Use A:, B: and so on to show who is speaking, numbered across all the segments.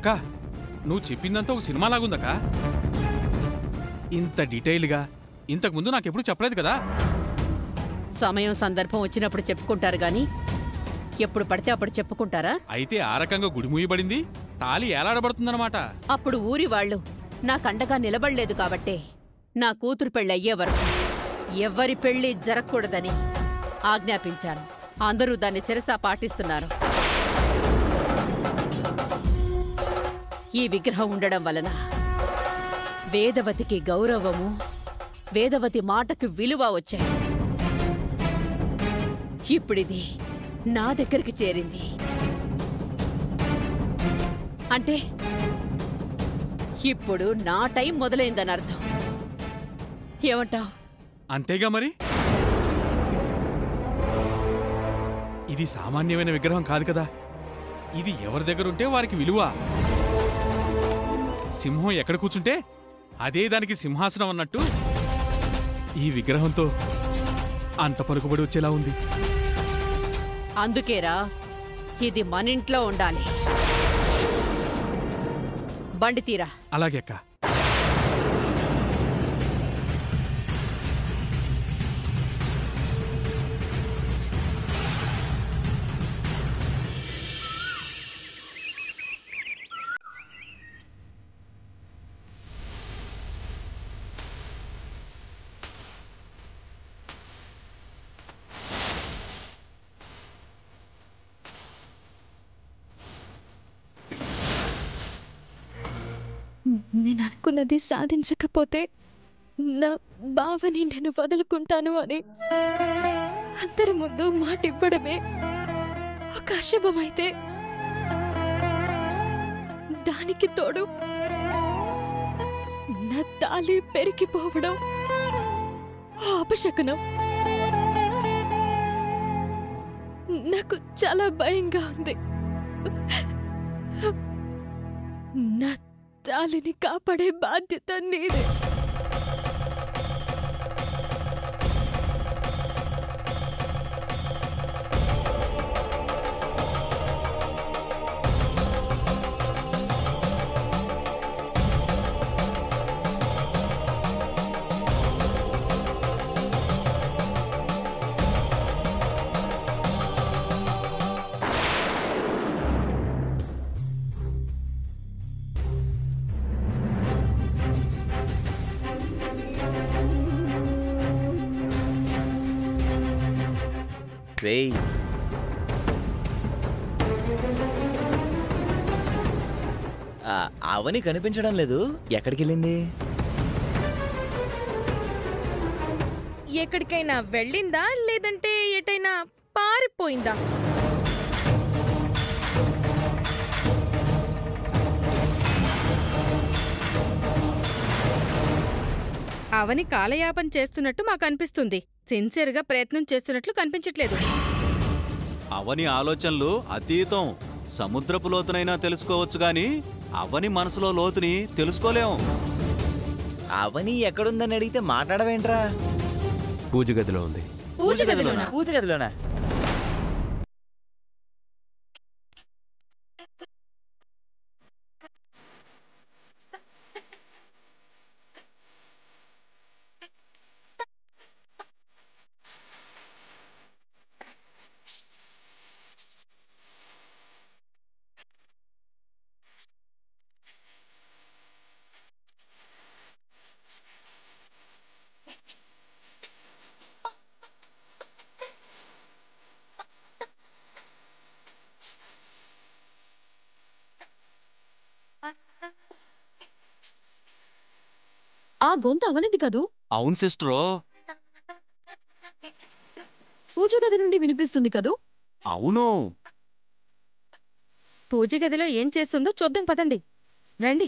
A: అక్క నువ్వు చెప్పిందంతా ఒక సినిమా లాగుందక్క ఇంత డీటెయిల్గా ఇంతకు ముందు నాకెప్పుడు చెప్పలేదు కదా
B: సమయం సందర్భం వచ్చినప్పుడు చెప్పుకుంటారు గాని ఎప్పుడు పడితే అప్పుడు చెప్పుకుంటారా
A: అయితే ఆ రకంగా గుడి మూయబడింది తాలి ఏలాడబడుతుందన్నమాట
B: అప్పుడు ఊరి వాళ్ళు నాకండగా నిలబడలేదు కాబట్టే నా కూతురు పెళ్ళి అయ్యే వరకు ఎవ్వరి పెళ్లి జరగకూడదని ఆజ్ఞాపించాను అందరూ దాన్ని శిరసా పాటిస్తున్నారు ఈ విగ్రహం ఉండడం వలన వేదవతికి గౌరవము వేదవతి మాటకు విలువ వచ్చాయి ఇప్పుడిది నా దగ్గరికి చేరింది అంటే ఇప్పుడు నా టైం మొదలైందని అర్థం ఏమంటావ్
A: అంతేగా మరి ఇది సామాన్యమైన విగ్రహం కాదు కదా ఇది ఎవరి దగ్గర ఉంటే వారికి విలువ సింహం ఎక్కడ కూర్చుంటే అదే దానికి సింహాసనం అన్నట్టు ఈ విగ్రహంతో అంత పలుకుబడి వచ్చేలా ఉంది
B: అందుకేరా ఇది మన ఇంట్లో ఉండాలి బండి తీరా
A: అలాగే అక్క
C: నేను అనుకున్నది సాధించకపోతే నా బావని నేను వదులుకుంటాను అని అందరి ముందు మాట ఇవ్వడమే ఒక అశుభమైతే దానికి తోడు నా తాలి పెరిగిపోవడం ఓ అపశకనం నాకు చాలా భయంగా ఉంది నా తాలిని కాపాడే బాధ్యత నీదే
D: రేయ్ ఆ, అవని కనిపించడం లేదు ఎక్కడికి వెళ్ళింది
E: ఎక్కడికైనా వెళ్ళిందా లేదంటే ఎటైనా పారిపోయిందా అవని కాలయాపన చేస్తున్నట్టు మాకు అనిపిస్తుంది సిన్సియర్గా ప్రయత్నం చేస్తున్నట్లు కనిపించట్లేదు
F: అవని ఆలోచనలు అతీతం సముద్రపు లోతునైనా తెలుసుకోవచ్చు గాని అవని మనసులో లోతుని తెలుసుకోలేం
D: అవని ఎక్కడుందని అడిగితే మాట్లాడవేంట్రా
G: పూజ గదిలో ఉంది
E: పూజ గదిలోనా
D: పూజ గదిలోనా
C: ఆ గొంతు అవనిది కదూ
F: అవును సిస్టరు
C: పూజ గది నుండి వినిపిస్తుంది కదూ
F: అవును
E: పూజ గదిలో ఏం చేస్తుందో చూద్దాం పదండి రండి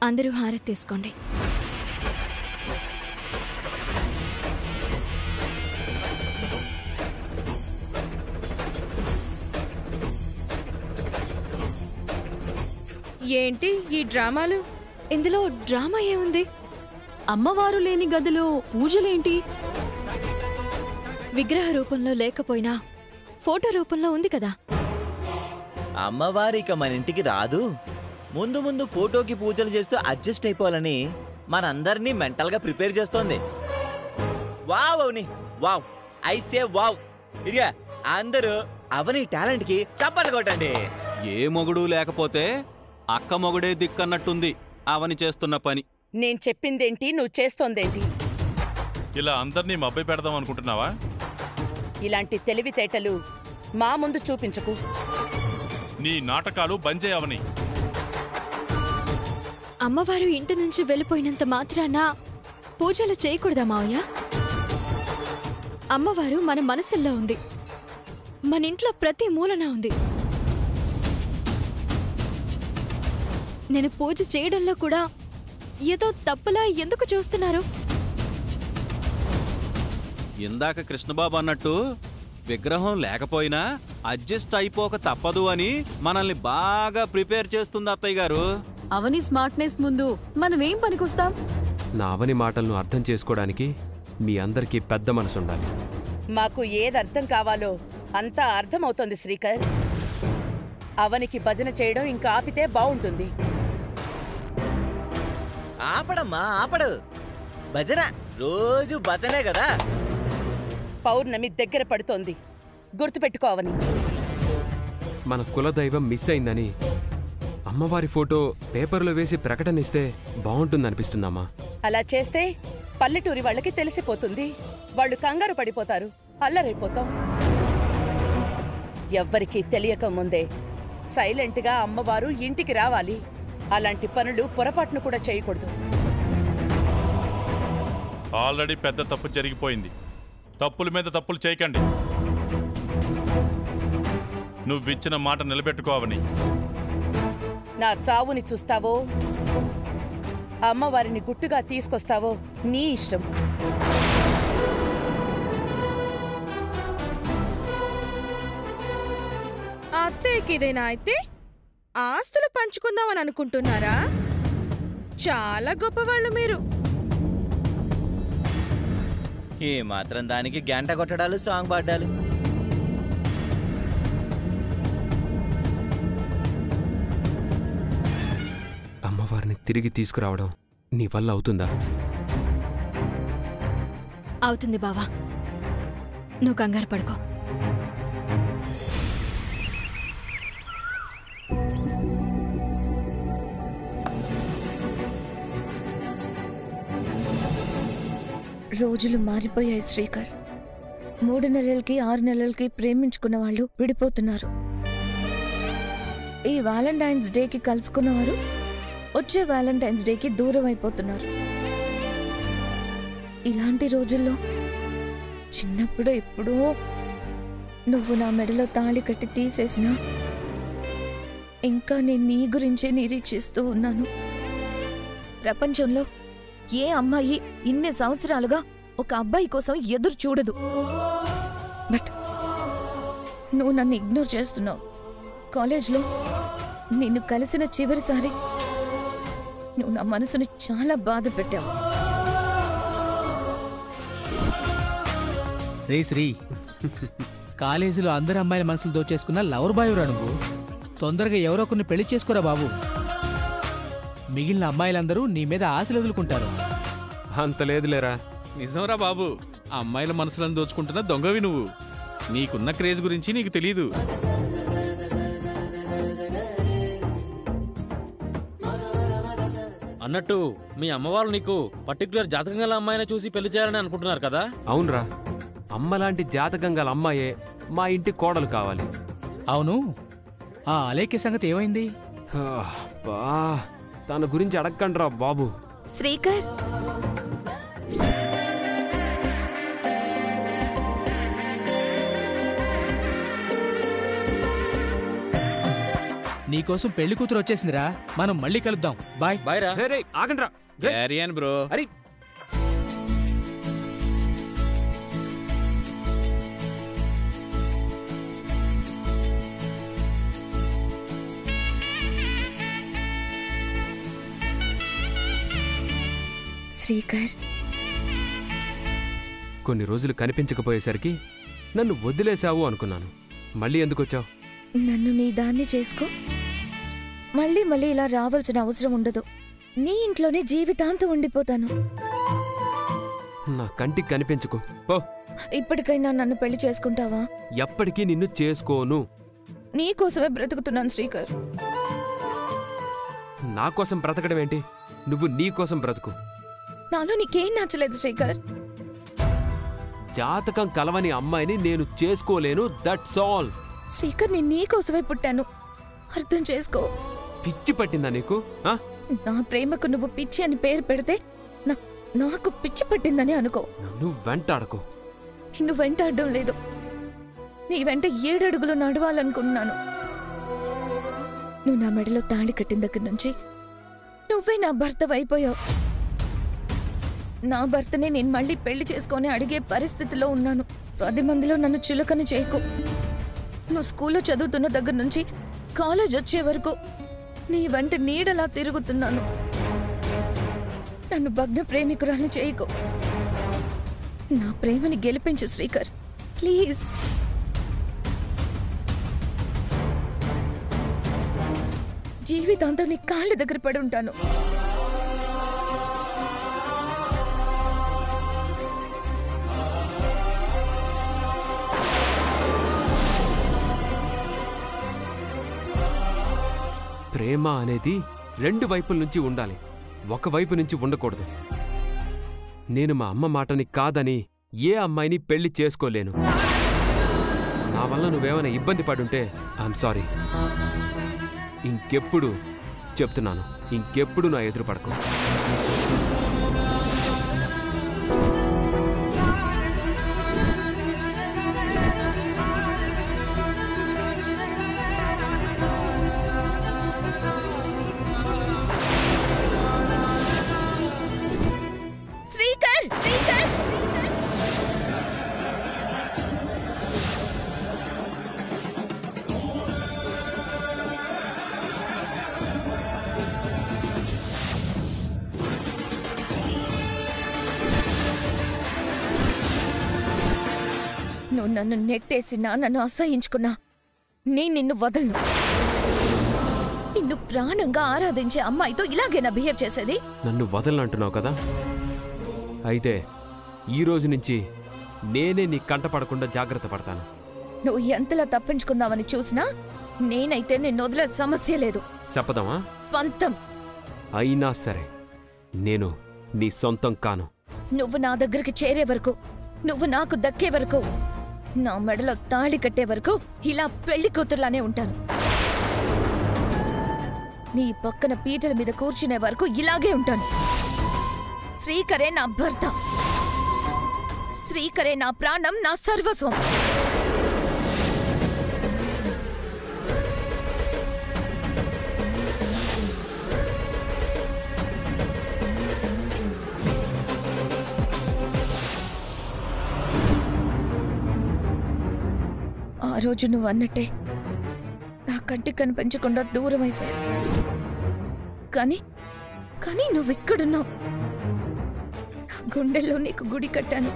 C: అందరూ హారతి తీసుకోండి
E: ఏంటి ఈ డ్రామాలు
C: ఇందులో డ్రామా ఏముంది అమ్మవారు లేని గదిలో పూజలేంటి విగ్రహ రూపంలో లేకపోయినా ఫోటో రూపంలో ఉంది కదా
D: అమ్మవారి ఇక మన ఇంటికి రాదు ముందు ముందు ఫోటోకి పూజలు చేస్తూ అడ్జస్ట్ అయిపోవాలని మనందరినీ మెంటల్గా ప్రిపేర్ చేస్తోంది wow Avani wow I say wow ఇదిగా అందరూ అవని టాలెంట్కి చప్పట్లు కొట్టండి
F: ఏ మొగుడు లేకపోతే అక్క మొగుడే దిక్కన్నట్టుంది అవని చేస్తున్న పని
H: నేను చెప్పిందేంటి నువ్వు చేస్తోందేంటి
I: ఇలా అందరినీ మభ్య పెడదాం అనుకుంటున్నావా
H: ఇలాంటి తెలివితేటలు మా ముందు చూపించకు
I: నీ నాటకాలు బంద్ చేయవని
C: అమ్మవారు ఇంటి నుంచి వెళ్ళిపోయినంత మాత్రాన పూజలు చేయకూడదా మావయ్య అమ్మవారు మన మనసుల్లో ఉంది మన ఇంట్లో ప్రతి మూలన ఉంది నేను పూజ చేయడంలో కూడా ఏదో తప్పులా ఎందుకు చూస్తున్నారు
F: ఇందాక కృష్ణబాబు అన్నట్టు విగ్రహం లేకపోయినా అడ్జస్ట్ అయిపోక తప్పదు అని మనల్ని బాగా ప్రిపేర్ చేస్తుంది అత్తయ్య గారు
C: అవని స్మార్ట్నెస్ ముందు మనం ఏం పనికొస్తాం
G: నా అవని మాటలను అర్థం చేసుకోవడానికి మీ అందరికీ పెద్ద మనసు ఉండాలి
H: మాకు ఏది అర్థం కావాలో అంతా అర్థమవుతోంది శ్రీకర్ అవనికి భజన చేయడం ఇంకా ఆపితే బావుంటుంది
D: ఆపడమ్మా ఆపడు భజన రోజు భజనే కదా
H: పౌర్ణమి దగ్గర పడుతోంది గుర్తుపెట్టుకో అవని
G: మన కులదైవం మిస్ అయిందని అమ్మవారి ఫోటో పేపర్లో వేసి ప్రకటన ఇస్తే బాగుంటుందనిపిస్తుందమ్మా
H: అలా చేస్తే పల్లెటూరి వాళ్ళకి తెలిసిపోతుంది వాళ్ళు కంగారు పడిపోతారు అల్లరైపోతాం ఎవ్వరికీ తెలియక ముందే సైలెంట్గా అమ్మవారు ఇంటికి రావాలి అలాంటి పనులు పొరపాటును కూడా చేయకూడదు
I: ఆల్రెడీ పెద్ద తప్పు జరిగిపోయింది తప్పుల మీద తప్పులు చేయకండి నువ్విచ్చిన మాట నిలబెట్టుకోవని
H: నా చావుని చూస్తావో అమ్మవారిని గుట్టుగా తీసుకొస్తావో నీ ఇష్టం
E: అత్తయ్యకి ఇదేనా అయితే ఆస్తులు పంచుకుందామని అనుకుంటున్నారా చాలా గొప్పవాళ్ళు మీరు
D: ఏ మాత్రం దానికి గంట కొట్టడాలు సాంగ్ పాడాలు
G: అమ్మవారిని తిరిగి తీసుకురావడం నీ వల్ల అవుతుందా
C: అవుతుంది బావా నువ్వు కంగారు పడుకో
J: రోజులు మారిపోయాయి శ్రీకర్ మూడు నెలలకి ఆరు నెలలకి ప్రేమించుకున్న వాళ్ళు విడిపోతున్నారు ఈ వ్యాలంటైన్స్ డేకి కలుసుకున్నవారు వచ్చే వ్యాలంటైన్స్ డేకి దూరం అయిపోతున్నారు ఇలాంటి రోజుల్లో చిన్నప్పుడు ఎప్పుడో నువ్వు నా మెడలో తాళి కట్టి తీసేసినా ఇంకా నేను నీ గురించే నిరీక్షిస్తూ ఉన్నాను ప్రపంచంలో ఏ అమ్మాయి ఇన్ని సంవత్సరాలుగా ఒక అబ్బాయి కోసం ఎదురు చూడదు బట్ నువ్వు నన్ను ఇగ్నోర్ చేస్తున్నావు కాలేజ్లో నిన్ను కలిసిన చివరిసారి నువ్వు నా మనసుని చాలా బాధ పెట్టావు
K: రే శ్రీ కాలేజీలో అందరి అమ్మాయిల మనసులు దోచేసుకున్న లవర్ బాయురా నువ్వు తొందరగా ఎవరో కొన్ని పెళ్లి చేసుకోరా బాబు మిగిలిన అమ్మాయిలందరూ నీ మీద ఆశలు వదులుకుంటారు
G: అంత లేదులేరా
A: నిజంరా బాబు ఆ అమ్మాయిల మనసులను దోచుకుంటున్న దొంగవి నువ్వు నీకున్న క్రేజ్ గురించి నీకు తెలీదు
L: అన్నట్టు మీ అమ్మవాళ్ళు నీకు పర్టికులర్ జాతకం గల అమ్మాయిని చూసి పెళ్లి చేయాలని అనుకుంటున్నారు కదా
G: అవునరా అమ్మలాంటి జాతకం గల అమ్మాయే మా ఇంటి కోడలు కావాలి
K: అవును ఆ అలేఖ్య సంగతి ఏమైంది
G: హా, బా తన గురించి అడగకండ్రా బాబు
J: శ్రీకర్
K: నీకోసం పెళ్లి కూతురు వచ్చేసిందిరా మనం మళ్ళీ కలుద్దాం బాయ్
L: బాయ్ రా
G: రే రే ఆగండ్రా రే.
A: క్యారీ అని బ్రో
G: అరే
J: శ్రీకర్
G: కొన్ని రోజులు కనిపించకపోయేసరికి నన్ను వదిలేశావు అనుకున్నాను మళ్ళీ ఎందుకు వచ్చావు
J: నన్ను నీ దాన్ని చేసుకో మళ్ళీ మళ్ళీ ఇలా రావాల్సిన అవసరం ఉండదు నీ ఇంట్లోనే జీవితాంతం ఉండిపోతాను
G: నా కంటికి కనిపించుకో ఓ
J: ఇప్పటికైనా నన్ను పెళ్లి చేసుకుంటావా
G: ఎప్పటికీ నిన్ను చేసుకోను
J: నీ కోసమే బ్రతుకుతున్నాను శ్రీకర్
G: నా కోసం బ్రతకడం ఏంటి నువ్వు నీ కోసం బ్రతుకు
J: నాలో నీకేం నచ్చలేదు శ్రీకర్
G: జాతకం కలవని అమ్మాయిని నేను చేసుకోలేను దట్స్ ఆల్
J: శ్రీకర్ నేను నీ కోసమే పుట్టాను అర్థం చేసుకో
G: పిచ్చి పట్టిందా నీకు ఆ?
J: నా ప్రేమకు నువ్వు పిచ్చి అని పేరు పెడితే నా- నాకు పిచ్చి పట్టిందని అనుకో
G: నన్ను వెంటాడకు
J: నిన్ను వెంటాడడం లేదు నీ వెంట ఏడడుగులు నడవాలనుకుంటున్నాను నువ్వు నా మెడలో తాళి కట్టిన దగ్గర నుంచి నువ్వే నా భర్త అయిపోయావు నా భర్తనే నేను మళ్ళీ పెళ్లి చేసుకొని అడిగే పరిస్థితిలో ఉన్నాను పది మందిలో నన్ను చులకన చేయకు నువ్వు స్కూల్లో చదువుతున్న దగ్గర నుంచి కాలేజ్ వచ్చే వరకు నీ వెంట నీడలా తిరుగుతున్నాను నన్ను భగ్న ప్రేమికురాలు చేయకు నా ప్రేమని గెలిపించు శ్రీకర్ ప్లీజ్ జీవితాంతం నీ కాళ్ళ దగ్గర పడి ఉంటాను
G: ప్రేమ అనేది రెండు వైపుల నుంచి ఉండాలి ఒక వైపు నుంచి ఉండకూడదు నేను మా అమ్మ మాటని కాదని ఏ అమ్మాయిని పెళ్లి చేసుకోలేను నా వల్ల నువ్వేమైనా ఇబ్బంది పడుంటే ఐఎమ్ సారీ ఇంకెప్పుడు చెప్తున్నాను ఇంకెప్పుడు నా ఎదురు పడకు
J: శ్రీకర్ శ్రీకర్ నువ్వు నన్ను నెట్టేసినా నన్ను అసహించుకున్నా నేను నిన్ను వదలను నిన్ను ప్రాణంగా ఆరాధించే అమ్మాయితో ఇలాగేనా బిహేవ్ చేసేది
G: నన్ను వదలనంటున్నావు కదా అయితే ఈ రోజు నుంచి నేనే నీ కంట పడకుండా జాగ్రత్త పడతాను
J: నువ్వు ఎంతలా తప్పించుకుందామని చూసినా నేనైతే నిన్ను వదిలే సమస్య లేదు
G: చెప్పదామా
J: పంతం
G: అయినా సరే నేను నీ సొంతం కాను
J: నువ్వు నా దగ్గరికి చేరే వరకు నువ్వు నాకు దక్కే వరకు నా మెడలో తాళి కట్టే వరకు ఇలా పెళ్లి కూతురులానే ఉంటాను నీ పక్కన పీటల మీద కూర్చునే వరకు ఇలాగే ఉంటాను శ్రీకరే నా భర్త శ్రీకరే నా ప్రాణం నా సర్వస్వం ఆ రోజు నువ్వు అన్నట్టే నా కంటికి కనిపించకుండా దూరం అయిపోయా కానీ కానీ నువ్వు ఇక్కడున్నావు నా గుండెల్లో నీకు గుడి కట్టాను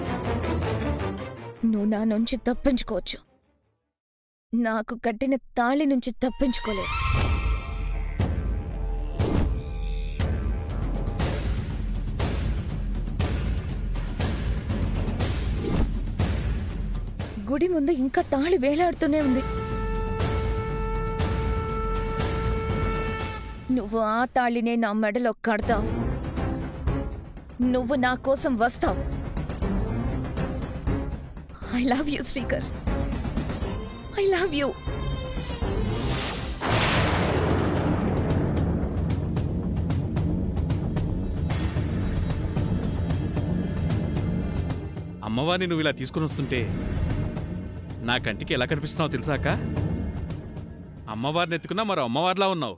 J: నువ్వు నా నుంచి తప్పించుకోవచ్చు నాకు కట్టిన తాళి నుంచి తప్పించుకోలేవు గుడి ముందు ఇంకా తాళి వేలాడుతూనే ఉంది నువ్వు ఆ తాళినే నా మెడలో కడతావు నువ్వు నా కోసం వస్తావు I love you Srikar I love you
A: అమ్మవారిని నువ్వు ఇలా తీసుకుని వస్తుంటే నా కంటికి ఎలా కనిపిస్తున్నావు తెలుసాక అమ్మవారిని ఎత్తుకున్నా మరో అమ్మవారిలా ఉన్నావు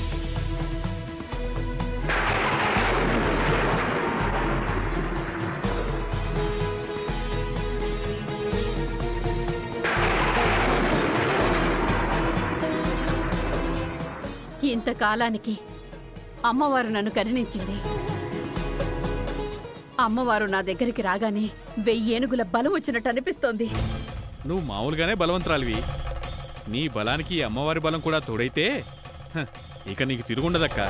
B: ఇంతకాలానికి అమ్మవారు నన్ను కరుణించింది అమ్మవారు నా దగ్గరికి రాగానే వెయ్యి ఏనుగుల బలం వచ్చినట్టు అనిపిస్తోంది
A: నువ్వు మామూలుగానే బలవంతురాలివి నీ బలానికి ఈ అమ్మవారి బలం కూడా తోడైతే హ, ఇక నీకు తిరుగుండదక్కా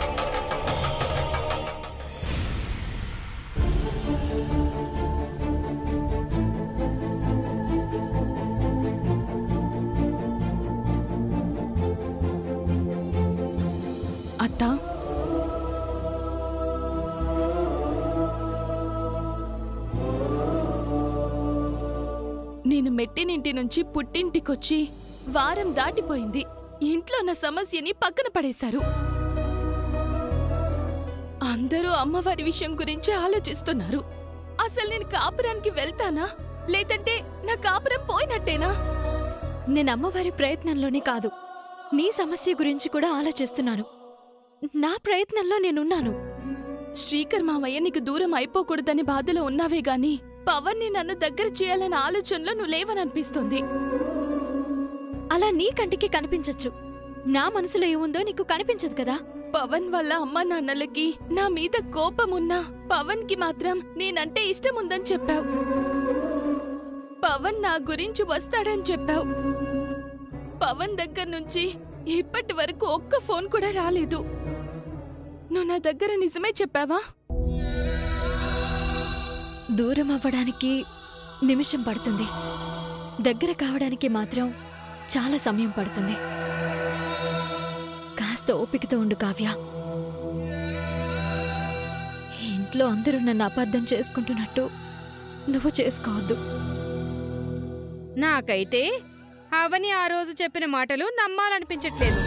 C: అత్తా నేను మెట్టినింటి నుంచి పుట్టింటికొచ్చి వారం దాటిపోయింది ఇంట్లో నా సమస్యని పక్కన పడేశారు అందరూ అమ్మవారి విషయం గురించి ఆలోచిస్తున్నారు అసలు నేను కాపురానికి వెళ్తానా లేదంటే నా కాపురం పోయినట్టేనా నేను అమ్మవారి ప్రయత్నంలోనే కాదు నీ సమస్య గురించి కూడా ఆలోచిస్తున్నాను నా ప్రయత్నంలో నేనున్నాను శ్రీకర్ మావయ్య నీకు దూరం అయిపోకూడదని బాధలో ఉన్నావే గాని పవన్ని నన్ను దగ్గర చేయాలన్న ఆలోచనలో నువ్వు లేవననిపిస్తుంది అలా నీ కంటికి కనిపించొచ్చు నా మనసులో ఏముందో నీకు కనిపించదు కదా పవన్ వల్ల అమ్మ నాన్నలకి నా మీద కోపమున్నా పవన్ కి మాత్రం నేనంటే ఇష్టం ఉందని చెప్పావు పవన్ నా గురించి వస్తాడని చెప్పావు పవన్ దగ్గర నుంచి ఇప్పటి వరకు ఒక్క ఫోన్ కూడా రాలేదు నువ్వు నా దగ్గర నిజమే చెప్పావా దూరం అవ్వడానికి నిమిషం పడుతుంది దగ్గర కావడానికి మాత్రం చాలా సమయం పడుతుంది కాస్త ఓపికతో ఉండు కావ్య ఇంట్లో అందరూ నన్ను అపార్థం చేసుకుంటున్నట్టు నువ్వు చేసుకోవద్దు
E: నాకైతే అవని ఆ రోజు చెప్పిన మాటలు నమ్మాలనిపించట్లేదు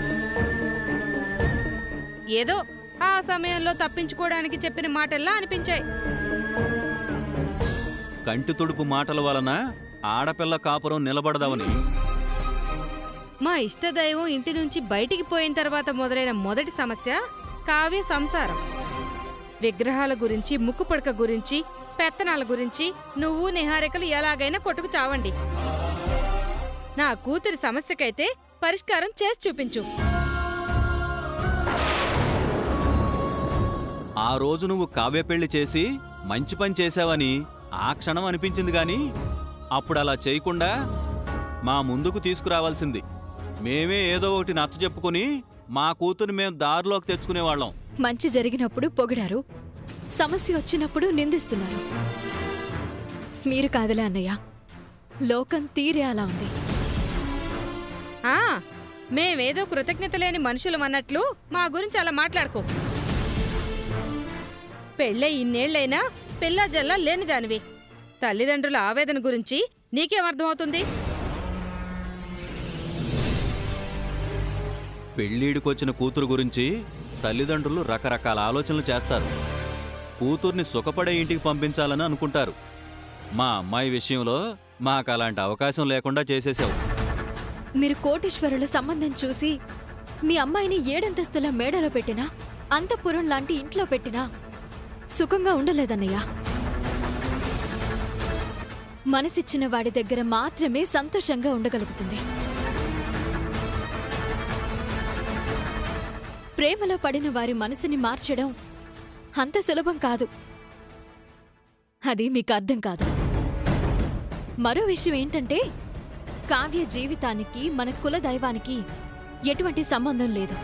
E: ఏదో ఆ సమయంలో తప్పించుకోవడానికి చెప్పిన మాటల్లా అనిపించాయి
F: కంటి తుడుపు మాటల వలన ఆడపిల్ల కాపురం నిలబడదవని
E: మా ఇష్టదైవం ఇంటి నుంచి బయటికి పోయిన తర్వాత మొదలైన మొదటి సమస్య కావ్య సంసారం విగ్రహాల గురించి ముక్కు పుడక గురించి పెత్తనాల గురించి నువ్వు నిహారికలు ఎలాగైనా కొట్టుకు చావండి నా కూతురి సమస్యకైతే పరిష్కారం చేసి చూపించు
F: ఆ రోజు నువ్వు కావ్య పెళ్లి చేసి మంచి పని చేశావని ఆ క్షణం అనిపించింది గాని అప్పుడు అలా చేయకుండా మా ముందుకు తీసుకురావాల్సింది మేమే ఏదో ఒకటి నచ్చ చెప్పుకుని మా కూతురు మేము దారిలోకి తెచ్చుకునేవాళ్ళం
C: మంచి జరిగినప్పుడు పొగిడారు సమస్య వచ్చినప్పుడు నిందిస్తున్నారు మీరు కాదులే అన్నయ్య లోకం తీరే అలా ఉంది
E: ఆ మేమేదో కృతజ్ఞత లేని మనుషులం అన్నట్లు మా గురించి అలా మాట్లాడుకో పెళ్ళే ఇన్నేళ్లైనా పిల్ల జల్ల లేని దానివి తల్లిదండ్రుల ఆవేదన గురించి నీకేమర్థమవుతుంది
F: పెళ్ళీడికొచ్చిన కూతురు గురించి తల్లిదండ్రులు రకరకాల ఆలోచనలు చేస్తారు కూతుర్ని సుఖపడే ఇంటికి పంపించాలని అనుకుంటారు మా అమ్మాయి విషయంలో మాకు అలాంటి అవకాశం లేకుండా చేసేసావు
C: మీరు కోటీశ్వరుల సంబంధం చూసి మీ అమ్మాయిని ఏడంతస్తుల మేడలో పెట్టినా అంతఃపురం లాంటి ఇంట్లో పెట్టినా సుఖంగా ఉండలేదన్నయ్య మనసిచ్చిన వాడి దగ్గర మాత్రమే సంతోషంగా ఉండగలుగుతుంది ప్రేమలో పడిన వారి మనసుని మార్చడం అంత సులభం కాదు అది మీకు అర్థం కాదు మరో విషయం ఏంటంటే కావ్య జీవితానికి మన కుల దైవానికి ఎటువంటి సంబంధం లేదు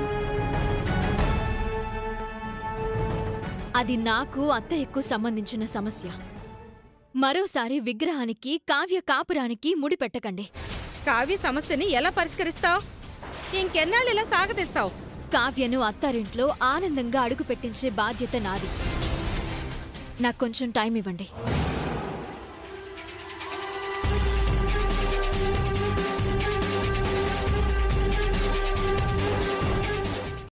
C: అది నాకు అత్తయ్యకు సంబంధించిన సమస్య మరోసారి విగ్రహానికి కావ్య కాపురానికి ముడిపెట్టకండి
E: కావ్య సమస్యని ఎలా పరిష్కరిస్తావు ఇంకెన్నాళ్ళు ఇలా సాగతిస్తావు
C: కావ్యను అత్తారింట్లో ఆనందంగా అడుగు పెట్టించే బాధ్యత నాది నాకు కొంచెం టైం ఇవ్వండి